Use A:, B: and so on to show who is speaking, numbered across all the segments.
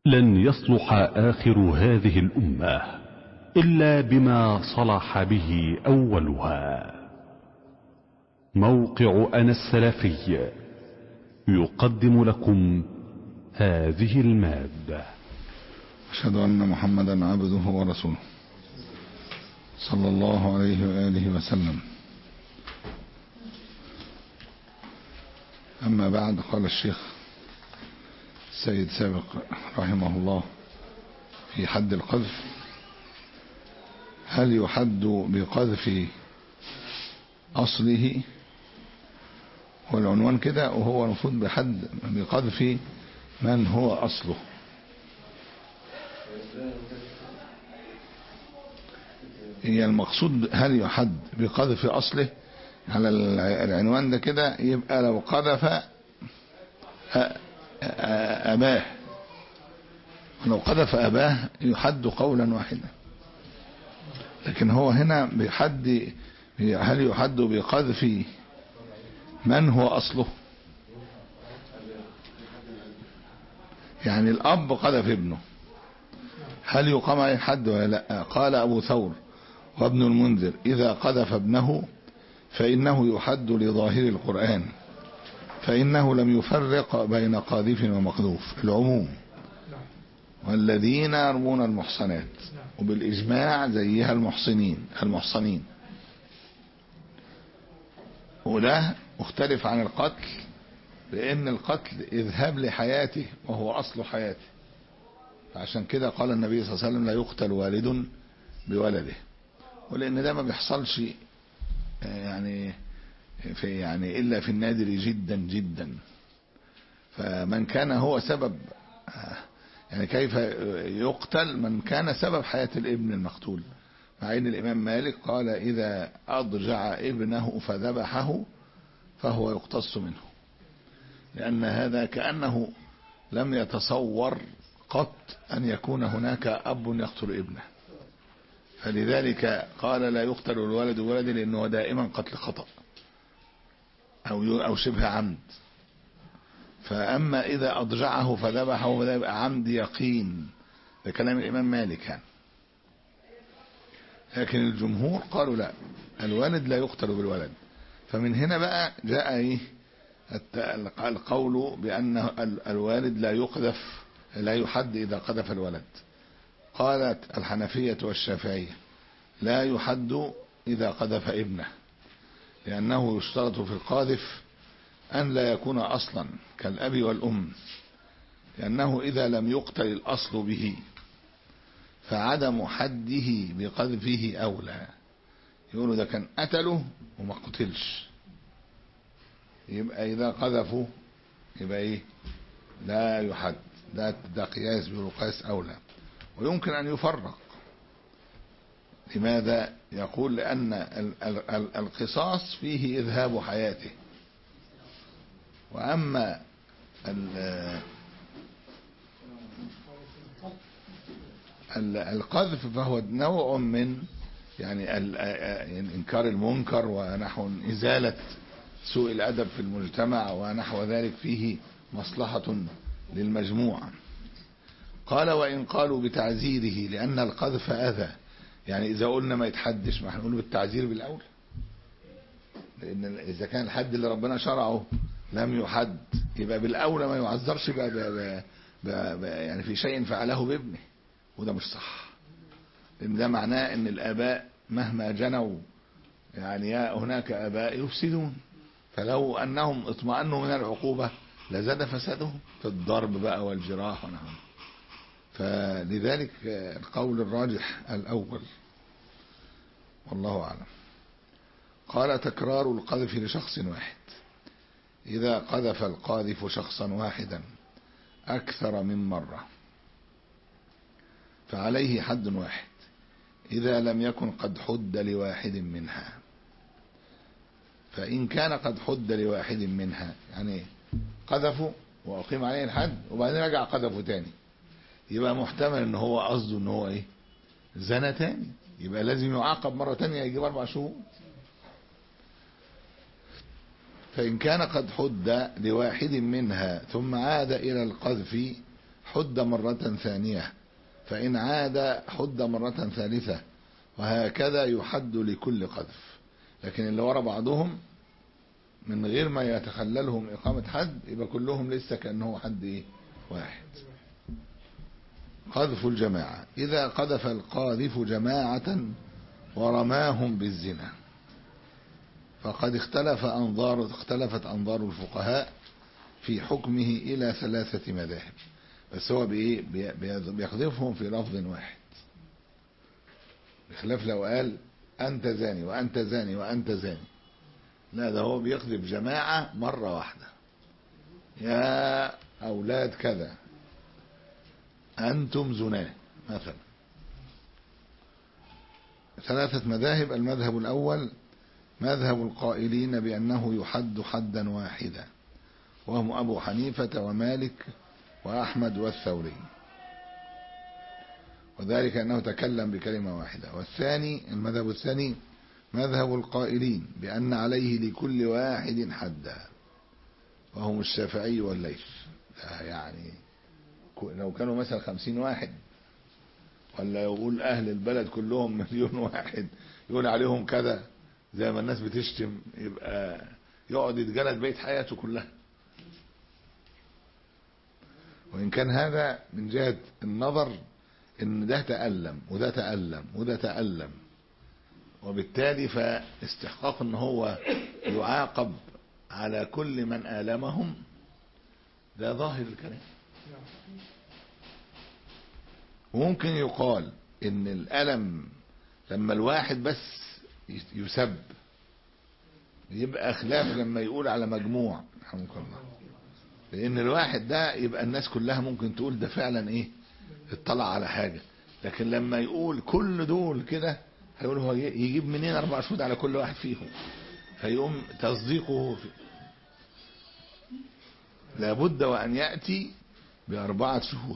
A: لن يصلح آخر هذه الأمة إلا بما صلح به أولها موقع أنا السلفي يقدم لكم هذه المادة
B: أشهد أن محمدا عبده ورسوله صلى الله عليه وآله وسلم أما بعد قال الشيخ السيد سابق رحمه الله في حد القذف هل يحد بقذف أصله والعنوان كده وهو المفروض بحد بقذف من هو أصله هي المقصود هل يحد بقذف أصله على العنوان ده كده يبقى لو قذف أباه لو قذف أباه يحد قولا واحدا لكن هو هنا بحد هل يحد بقذف من هو أصله يعني الأب قذف ابنه هل يقام عليه حد ولا لا قال أبو ثور وابن المنذر إذا قذف ابنه فإنه يحد لظاهر القرآن فإنه لم يفرق بين قاذف ومقذوف العموم والذين يرمون المحصنات وبالإجماع زيها المحصنين المحصنين وده مختلف عن القتل لأن القتل إذهاب لحياته وهو أصل حياته فعشان كده قال النبي صلى الله عليه وسلم لا يقتل والد بولده ولأن ده ما بيحصلش يعني في يعني إلا في النادر جدا جدا فمن كان هو سبب يعني كيف يقتل من كان سبب حياة الابن المقتول مع ان الامام مالك قال اذا اضجع ابنه فذبحه فهو يقتص منه لان هذا كأنه لم يتصور قط ان يكون هناك اب يقتل ابنه فلذلك قال لا يقتل الولد ولد لانه دائما قتل خطأ او او شبه عمد فاما اذا اضجعه فذبحه فده يبقى عمد يقين ده كلام الامام مالك يعني لكن الجمهور قالوا لا الولد لا يقتل بالولد فمن هنا بقى جاء ايه القول بان الوالد لا يقذف لا يحد اذا قذف الولد قالت الحنفية والشافعية لا يحد اذا قذف ابنه لانه يشترط في القاذف ان لا يكون اصلا كالاب والام لانه اذا لم يقتل الاصل به فعدم حده بقذفه أولى يقولوا ده كان قتله وما قتلش يبقى إذا قذفوا يبقى إيه لا يحد ده, ده قياس بيقولوا قياس أولى ويمكن أن يفرق لماذا يقول لأن القصاص فيه إذهاب حياته وأما القذف فهو نوع من يعني انكار المنكر ونحو ازاله سوء الادب في المجتمع ونحو ذلك فيه مصلحه للمجموع قال وان قالوا بتعزيره لان القذف اذى يعني اذا قلنا ما يتحدش ما هنقول بالتعزير بالاولى لان اذا كان الحد اللي ربنا شرعه لم يحد يبقى بالاولى ما يعذرش بقى, بقى, بقى, بقى يعني في شيء فعله بابنه وده مش صح لان ده معناه ان الاباء مهما جنوا يعني هناك اباء يفسدون فلو انهم اطمأنوا من العقوبة لزاد فسادهم في الضرب بقى والجراح ونحو فلذلك القول الراجح الاول والله اعلم قال تكرار القذف لشخص واحد اذا قذف القاذف شخصا واحدا اكثر من مره فعليه حد واحد إذا لم يكن قد حد لواحد منها فإن كان قد حد لواحد منها يعني قذفوا وأقيم عليه الحد وبعدين رجع قذفوا تاني يبقى محتمل ان هو قصده ان هو ايه زنا تاني يبقى لازم يعاقب مرة تانية يجيب اربع شهور فإن كان قد حد لواحد منها ثم عاد إلى القذف حد مرة ثانية فإن عاد حد مرة ثالثة وهكذا يحد لكل قذف لكن اللي ورا بعضهم من غير ما يتخللهم إقامة حد يبقى كلهم لسه كأنه حد إيه؟ واحد قذف الجماعة إذا قذف القاذف جماعة ورماهم بالزنا فقد اختلف أنظار اختلفت أنظار الفقهاء في حكمه إلى ثلاثة مذاهب بس هو بإيه بيقذفهم في لفظ واحد بخلاف لو قال أنت زاني وأنت زاني وأنت زاني لا ده هو بيقذف جماعة مرة واحدة يا أولاد كذا أنتم زناه مثلا ثلاثة مذاهب المذهب الأول مذهب القائلين بأنه يحد حدا واحدا وهم أبو حنيفة ومالك وأحمد والثوري وذلك أنه تكلم بكلمة واحدة والثاني المذهب الثاني مذهب القائلين بأن عليه لكل واحد حدا وهم الشافعي والليث يعني لو كانوا مثلا خمسين واحد ولا يقول أهل البلد كلهم مليون واحد يقول عليهم كذا زي ما الناس بتشتم يبقى يقعد يتجلد بقية حياته كلها وإن كان هذا من جهة النظر إن ده تألم وده تألم وده تألم وبالتالي فاستحقاق إن هو يعاقب على كل من آلمهم ده ظاهر الكلام وممكن يقال إن الألم لما الواحد بس يسب يبقى خلاف لما يقول على مجموع رحمك الله لان الواحد ده يبقى الناس كلها ممكن تقول ده فعلا ايه اطلع على حاجة لكن لما يقول كل دول كده هيقول هو يجيب منين اربع شهود على كل واحد فيهم فيقوم تصديقه في لابد وان يأتي باربعة شهود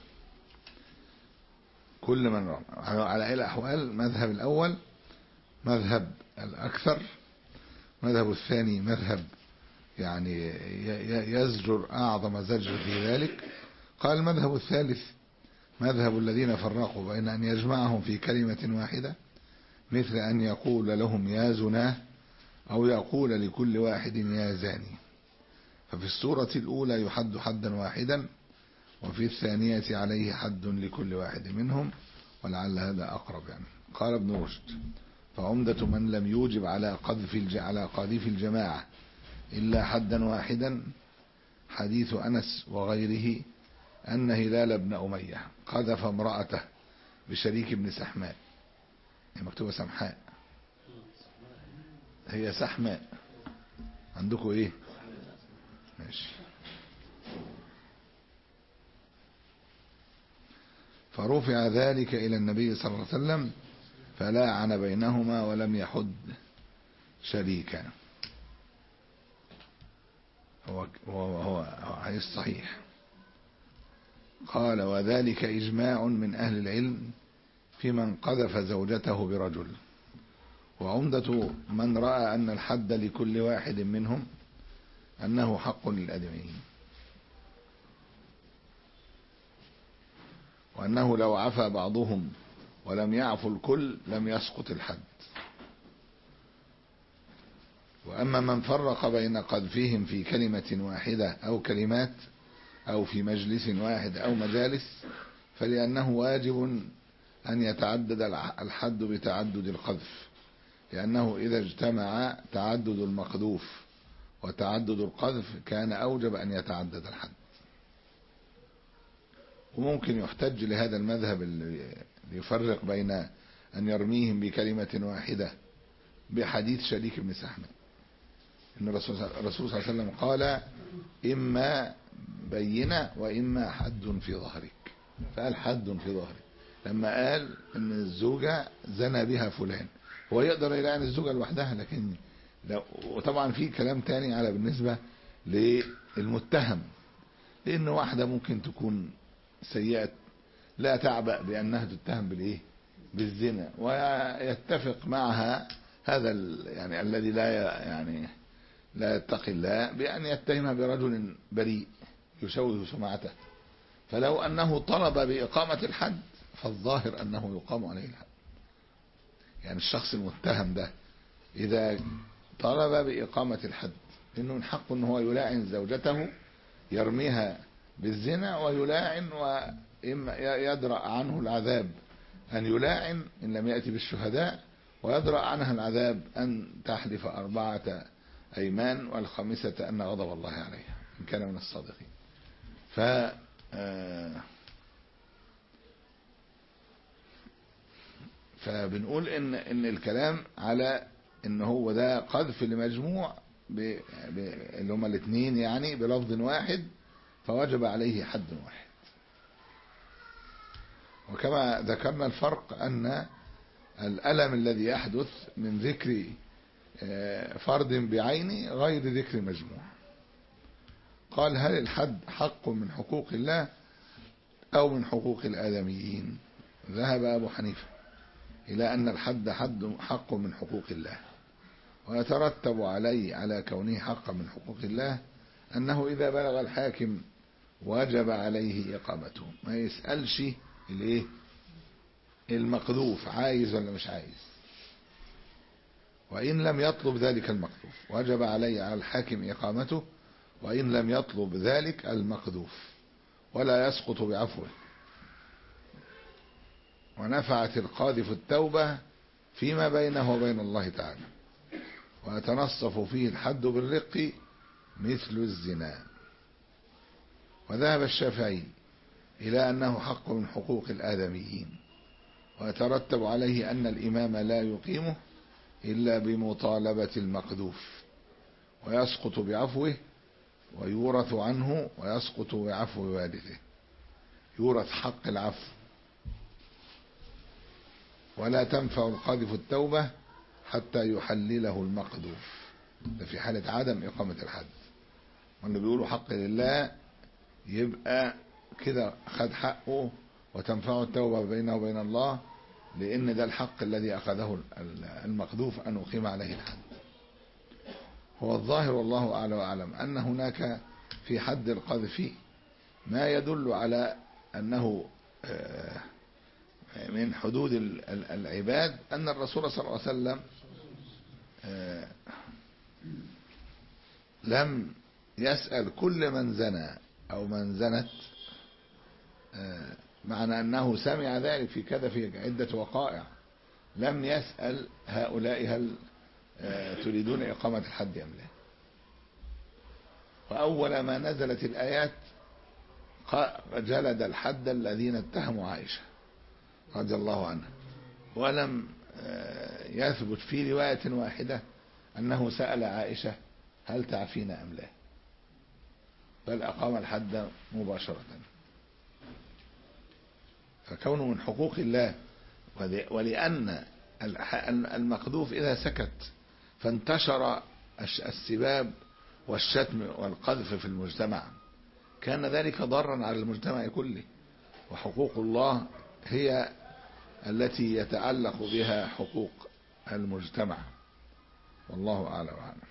B: كل من رمى على اي الاحوال مذهب الاول مذهب الاكثر مذهب الثاني مذهب يعني يزجر أعظم زجر في ذلك قال المذهب الثالث مذهب الذين فرقوا بين أن يجمعهم في كلمة واحدة مثل أن يقول لهم يا زناه أو يقول لكل واحد يا زاني ففي السورة الأولى يحد حدا واحدا وفي الثانية عليه حد لكل واحد منهم ولعل هذا أقرب يعني قال ابن رشد فعمدة من لم يوجب على قذف على قاذف الجماعة إلا حدا واحدا حديث أنس وغيره أن هلال بن أمية قذف امرأته بشريك بن سحماء هي مكتوبة سمحاء هي سحماء عندكم ايه ماشي فرفع ذلك إلى النبي صلى الله عليه وسلم فلاعن بينهما ولم يحد شريكا هو هو هو حديث صحيح قال وذلك إجماع من أهل العلم في من قذف زوجته برجل وعمدة من رأى أن الحد لكل واحد منهم أنه حق للأدميين وأنه لو عفى بعضهم ولم يعفو الكل لم يسقط الحد وأما من فرق بين قذفهم في كلمة واحدة أو كلمات أو في مجلس واحد أو مجالس فلأنه واجب أن يتعدد الحد بتعدد القذف لأنه إذا اجتمع تعدد المقذوف وتعدد القذف كان أوجب أن يتعدد الحد وممكن يحتج لهذا المذهب اللي يفرق بين أن يرميهم بكلمة واحدة بحديث شريك بن سحمة إن الرسول صلى الله عليه وسلم قال إما بينة وإما حد في ظهرك فقال حد في ظهرك لما قال إن الزوجة زنى بها فلان هو يقدر يلعن الزوجة لوحدها لكن لو وطبعا في كلام تاني على بالنسبة للمتهم لأن واحدة ممكن تكون سيئة لا تعبأ بأنها تتهم بالإيه بالزنا ويتفق معها هذا يعني الذي لا يعني لا يتقي الله بأن يتهمها برجل بريء يشوه سمعته فلو أنه طلب بإقامة الحد فالظاهر أنه يقام عليه الحد يعني الشخص المتهم ده إذا طلب بإقامة الحد إنه من حقه أنه هو يلاعن زوجته يرميها بالزنا ويلاعن وإما يدرأ عنه العذاب أن يلاعن إن لم يأتي بالشهداء ويدرأ عنها العذاب أن تحلف أربعة أيمان والخامسة أن غضب الله عليها إن كان من الصادقين ف فبنقول ان ان الكلام على ان هو ده قذف لمجموع ب... ب... اللي هما الاثنين يعني بلفظ واحد فوجب عليه حد واحد وكما ذكرنا الفرق ان الألم الذي يحدث من ذكر فرد بعينه غير ذكر مجموع قال هل الحد حق من حقوق الله أو من حقوق الآدميين ذهب أبو حنيفة إلى أن الحد حد حق من حقوق الله ويترتب عليه على كونه حقا من حقوق الله أنه إذا بلغ الحاكم وجب عليه إقامته ما يسألش الايه المقذوف عايز ولا مش عايز وإن لم يطلب ذلك المقذوف وجب عليه على الحاكم إقامته وإن لم يطلب ذلك المقذوف ولا يسقط بعفوه ونفعت القاذف التوبة فيما بينه وبين الله تعالى ويتنصف فيه الحد بالرق مثل الزنا وذهب الشافعي إلى أنه حق من حقوق الآدميين ويترتب عليه أن الإمام لا يقيمه إلا بمطالبة المقذوف ويسقط بعفوه ويورث عنه ويسقط بعفو وارثه يورث حق العفو ولا تنفع القاذف التوبة حتى يحلله المقذوف ده في حالة عدم إقامة الحد وانه بيقولوا حق لله يبقى كده خد حقه وتنفعه التوبة بينه وبين الله لأن ده الحق الذي أخذه المقذوف أن أقيم عليه الحد هو الظاهر والله أعلى وأعلم أن هناك في حد القذف ما يدل على أنه من حدود العباد أن الرسول صلى الله عليه وسلم لم يسأل كل من زنى أو من زنت معنى أنه سمع ذلك في كذا في عدة وقائع لم يسأل هؤلاء هل تريدون إقامة الحد أم لا وأول ما نزلت الآيات جلد الحد الذين اتهموا عائشة رضي الله عنها ولم يثبت في رواية واحدة أنه سأل عائشة هل تعفين أم لا بل أقام الحد مباشرة فكونه من حقوق الله ولأن المقذوف إذا سكت فانتشر السباب والشتم والقذف في المجتمع كان ذلك ضرا على المجتمع كله وحقوق الله هي التي يتعلق بها حقوق المجتمع والله أعلى وأعلم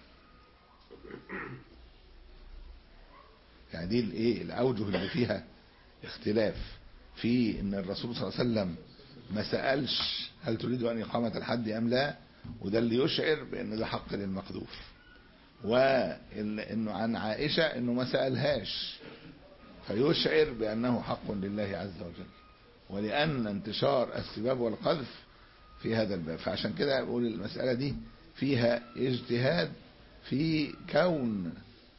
B: يعني دي الايه الاوجه اللي فيها اختلاف في ان الرسول صلى الله عليه وسلم ما سالش هل تريد ان اقامه الحد ام لا وده اللي يشعر بان ده حق للمقذوف وانه عن عائشه انه ما سالهاش فيشعر بانه حق لله عز وجل ولان انتشار السباب والقذف في هذا الباب فعشان كده بقول المساله دي فيها اجتهاد في كون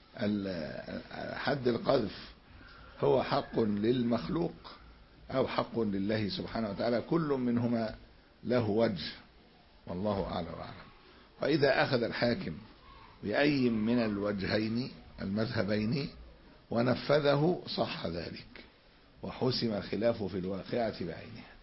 B: حد القذف هو حق للمخلوق أو حق لله سبحانه وتعالى كل منهما له وجه والله أعلى وأعلم وإذا أخذ الحاكم بأي من الوجهين المذهبين ونفذه صح ذلك وحسم الخلاف في الواقعة بعينها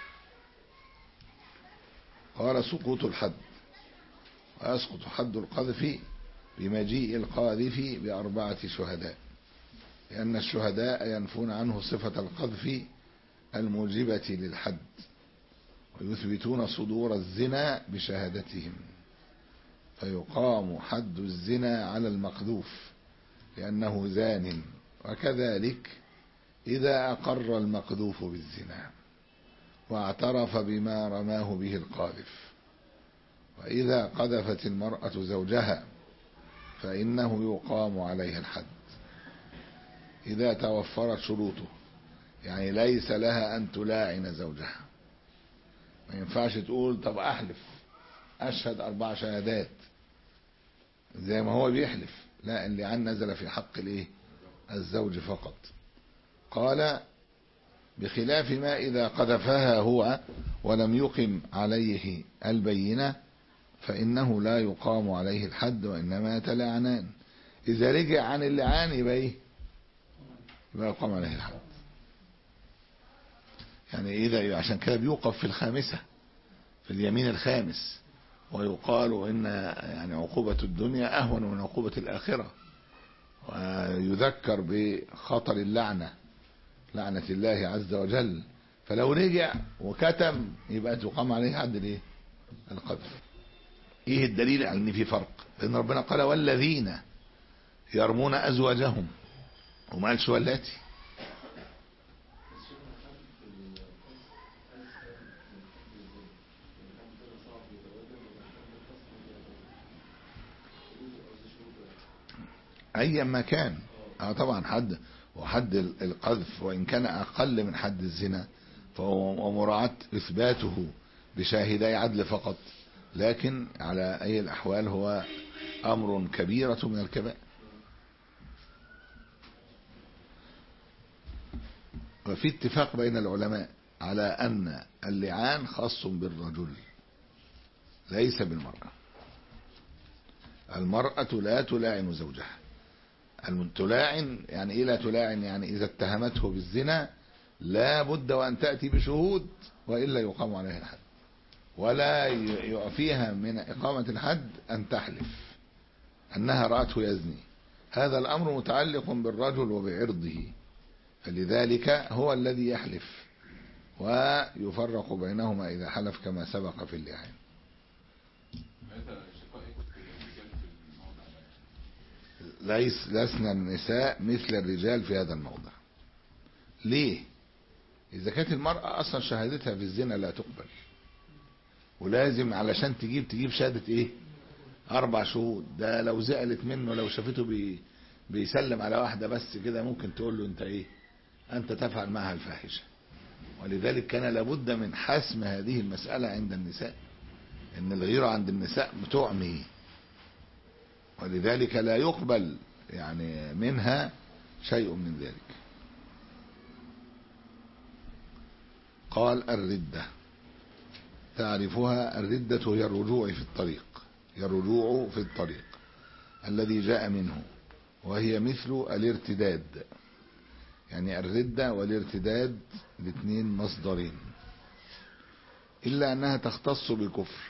B: قال سقوط الحد ويسقط حد القذف بمجيء القاذف بأربعة شهداء لأن الشهداء ينفون عنه صفة القذف الموجبة للحد ويثبتون صدور الزنا بشهادتهم فيقام حد الزنا على المقذوف لأنه زان وكذلك إذا أقر المقذوف بالزنا واعترف بما رماه به القاذف وإذا قذفت المرأة زوجها فإنه يقام عليها الحد إذا توفرت شروطه يعني ليس لها أن تلاعن زوجها ما ينفعش تقول طب أحلف أشهد أربع شهادات زي ما هو بيحلف لا اللعان نزل في حق الايه الزوج فقط قال بخلاف ما إذا قذفها هو ولم يقم عليه البينة فإنه لا يقام عليه الحد وإنما يتلعنان إذا رجع عن اللعان يبقى إيه يبقى يقام عليه الحد يعني إذا عشان كده بيوقف في الخامسة في اليمين الخامس ويقال إن يعني عقوبة الدنيا أهون من عقوبة الآخرة ويذكر بخطر اللعنة لعنة الله عز وجل فلو رجع وكتم يبقى تقام عليه حد الايه القذف ايه الدليل على ان في فرق لان ربنا قال والذين يرمون ازواجهم وما قالش واللاتي ايا ما كان اه طبعا حد وحد القذف وإن كان أقل من حد الزنا فهو ومراعاة إثباته بشاهدي عدل فقط لكن على أي الأحوال هو أمر كبيرة من الكبائر وفي اتفاق بين العلماء على أن اللعان خاص بالرجل ليس بالمرأة المرأة لا تلاعن زوجها تلاعن يعني ايه لا تلاعن يعني اذا اتهمته بالزنا لا بد وان تأتي بشهود وإلا يقام عليها الحد ولا يعفيها من إقامة الحد أن تحلف أنها رأته يزني هذا الأمر متعلق بالرجل وبعرضه فلذلك هو الذي يحلف ويفرق بينهما إذا حلف كما سبق في اللعان ليس لسنا النساء مثل الرجال في هذا الموضع ليه اذا كانت المرأة اصلا شهادتها في الزنا لا تقبل ولازم علشان تجيب تجيب شهادة ايه اربع شهود ده لو زعلت منه لو شافته بي بيسلم على واحدة بس كده ممكن تقول له انت ايه انت تفعل معها الفاحشة ولذلك كان لابد من حسم هذه المسألة عند النساء ان الغيرة عند النساء بتعمي ولذلك لا يقبل يعني منها شيء من ذلك قال الردة تعرفها الردة هي الرجوع في الطريق هي الرجوع في الطريق الذي جاء منه وهي مثل الارتداد يعني الردة والارتداد الاثنين مصدرين إلا أنها تختص بالكفر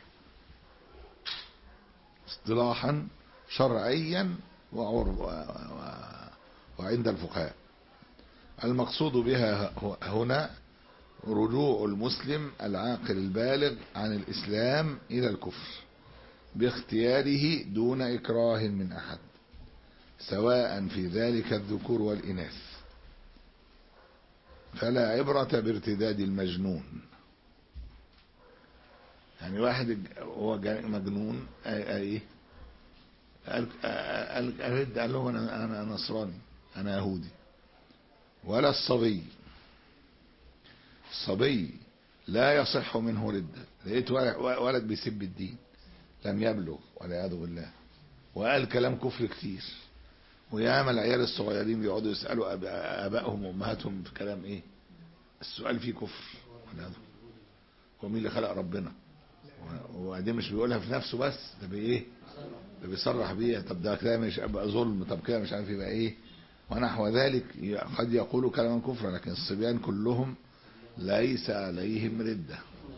B: اصطلاحا شرعيا وعرب وعند الفقهاء المقصود بها هنا رجوع المسلم العاقل البالغ عن الإسلام إلى الكفر باختياره دون إكراه من أحد سواء في ذلك الذكور والإناث فلا عبرة بارتداد المجنون يعني واحد هو مجنون ايه قال قال قال له انا انا نصراني انا يهودي ولا الصبي الصبي لا يصح منه ردة لقيت ولد بيسب الدين لم يبلغ والعياذ بالله وقال كلام كفر كتير وياما العيال الصغيرين بيقعدوا يسألوا آبائهم وأمهاتهم في كلام إيه السؤال فيه كفر هو مين اللي خلق ربنا وبعدين مش بيقولها في نفسه بس ده بإيه ده بيصرح بيها طب ده كده مش ابقى ظلم طب كده مش عارف يبقى ايه ونحو ذلك قد يقولوا كلاما كفرا لكن الصبيان كلهم ليس عليهم ردة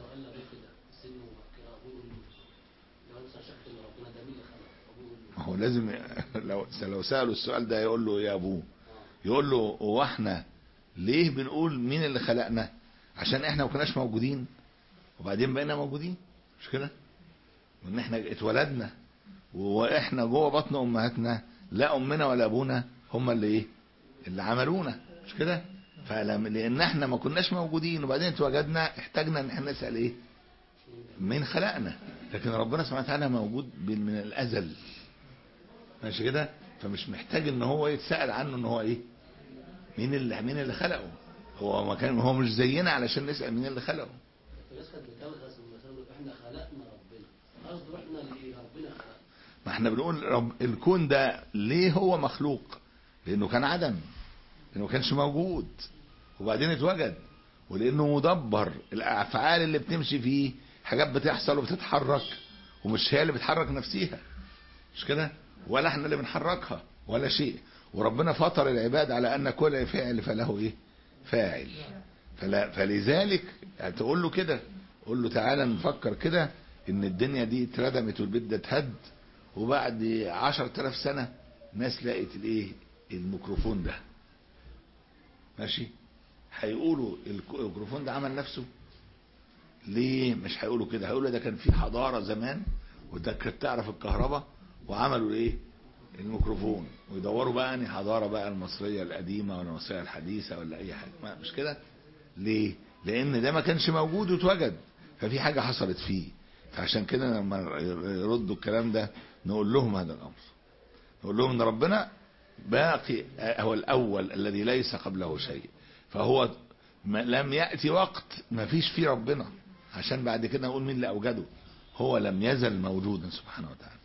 B: ما هو لازم لو لو سألوا السؤال ده يقول له يا ابوه يقول له هو احنا ليه بنقول مين اللي خلقنا عشان احنا ما كناش موجودين وبعدين بقينا موجودين مش كده وان احنا اتولدنا واحنا جوه بطن امهاتنا لا امنا ولا ابونا هم اللي ايه اللي عملونا مش كده فلم لان احنا ما كناش موجودين وبعدين اتوجدنا احتاجنا ان احنا نسال ايه مين خلقنا لكن ربنا سبحانه وتعالى موجود بال- من الازل ماشي كده فمش محتاج ان هو يتسال عنه ان هو ايه مين اللي مين اللي خلقه هو ما كان هو مش زينا علشان نسال مين اللي خلقه
C: الناس كانت بتلغز المثال احنا خلقنا ربنا قصده احنا اللي ربنا خلق
B: ما احنا بنقول رب الكون ده ليه هو مخلوق لانه كان عدم لانه ما كانش موجود وبعدين اتوجد ولانه مدبر الافعال اللي بتمشي فيه حاجات بتحصل وبتتحرك ومش هي اللي بتحرك نفسيها مش كده ولا احنا اللي بنحركها ولا شيء وربنا فطر العباد على ان كل فعل فله ايه فاعل فلا فلذلك يعني تقول له كده قول له تعالى نفكر كده ان الدنيا دي اتردمت والبيت ده اتهد وبعد عشر تلاف سنة ناس لقت الايه الميكروفون ده ماشي هيقولوا الك- الميكروفون ده عمل نفسه ليه مش هيقولوا كده هيقولوا ده كان في حضارة زمان وده كانت تعرف الكهرباء وعملوا ايه الميكروفون ويدوروا بقى انهي حضارة بقى المصرية القديمة ولا المصرية الحديثة ولا اي حاجة ما مش كده ليه لان ده ما كانش موجود واتوجد ففي حاجة حصلت فيه فعشان كده لما يردوا الكلام ده نقول لهم هذا الامر نقول لهم ان ربنا باقي هو الاول الذي ليس قبله شيء فهو ما لم ياتي وقت ما فيش فيه ربنا عشان بعد كده نقول مين اللي اوجده هو لم يزل موجودا سبحانه وتعالى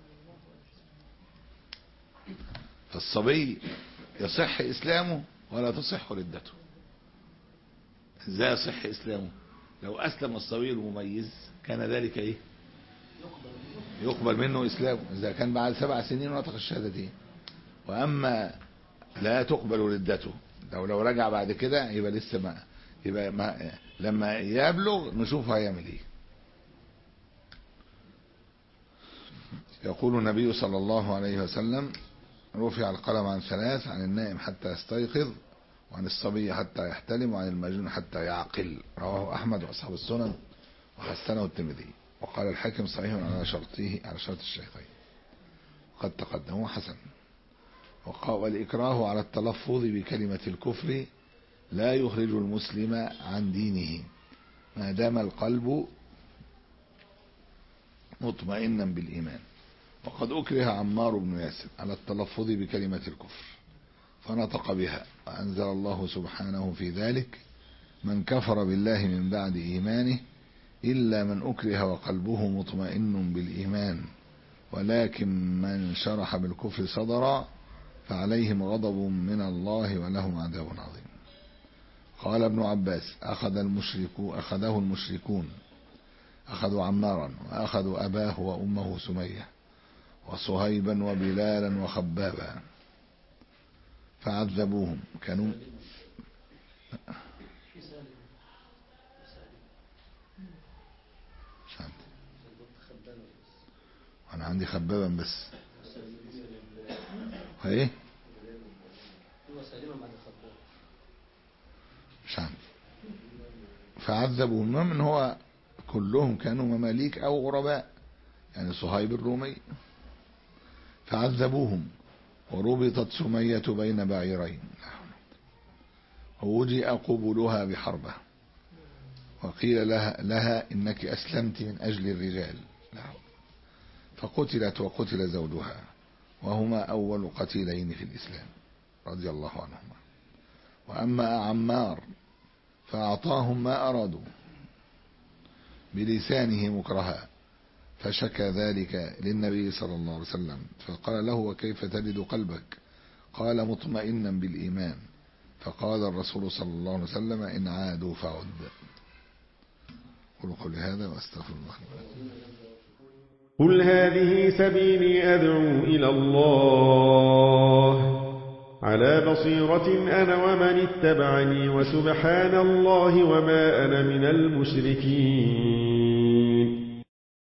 B: فالصبي يصح اسلامه ولا تصح ردته ازاي يصح اسلامه لو اسلم الصبي المميز كان ذلك ايه يقبل منه اسلامه اذا كان بعد سبع سنين نطق الشهادتين واما لا تقبل ردته لو لو رجع بعد كده يبقى لسه ما يبقى ما لما يبلغ نشوف هيعمل ايه يقول النبي صلى الله عليه وسلم رفع القلم عن ثلاث عن النائم حتى يستيقظ وعن الصبي حتى يحتلم وعن المجنون حتى يعقل رواه أحمد وأصحاب السنن وحسنه الترمذي وقال الحاكم صحيح على شرطه على شرط الشيخين قد تقدموا حسن وقال والإكراه على التلفظ بكلمة الكفر لا يخرج المسلم عن دينه ما دام القلب مطمئنا بالإيمان وقد أكره عمار بن ياسر على التلفظ بكلمة الكفر فنطق بها وأنزل الله سبحانه في ذلك من كفر بالله من بعد إيمانه إلا من أكره وقلبه مطمئن بالإيمان ولكن من شرح بالكفر صدرا فعليهم غضب من الله ولهم عذاب عظيم قال ابن عباس أخذ المشرك أخذه المشركون أخذوا عمارا وأخذوا أباه وأمه سمية وصهيبا وبلالا وخبابا فعذبوهم كانوا
C: في سالم
B: مش عندي
C: خبانة
B: أنا عندي خبابا بس ايه
C: هو سالما بعد خبان
B: مش عندي فعذبوا المهم ان هو كلهم كانوا مماليك او غرباء يعني صهيب الرومي فعذبوهم وربطت سمية بين بعيرين ووجئ قبلها بحربة وقيل لها, لها إنك أسلمت من أجل الرجال فقتلت وقتل زوجها وهما أول قتيلين في الإسلام رضي الله عنهما وأما عمار فأعطاهم ما أرادوا بلسانه مكرها فشكى ذلك للنبي صلى الله عليه وسلم فقال له وكيف تجد قلبك قال مطمئنا بالإيمان فقال الرسول صلى الله عليه وسلم إن عادوا فعد قل قولي هذا وأستغفر الله
D: قل هذه سبيلي أدعو إلى الله على بصيرة أنا ومن اتبعني وسبحان الله وما أنا من المشركين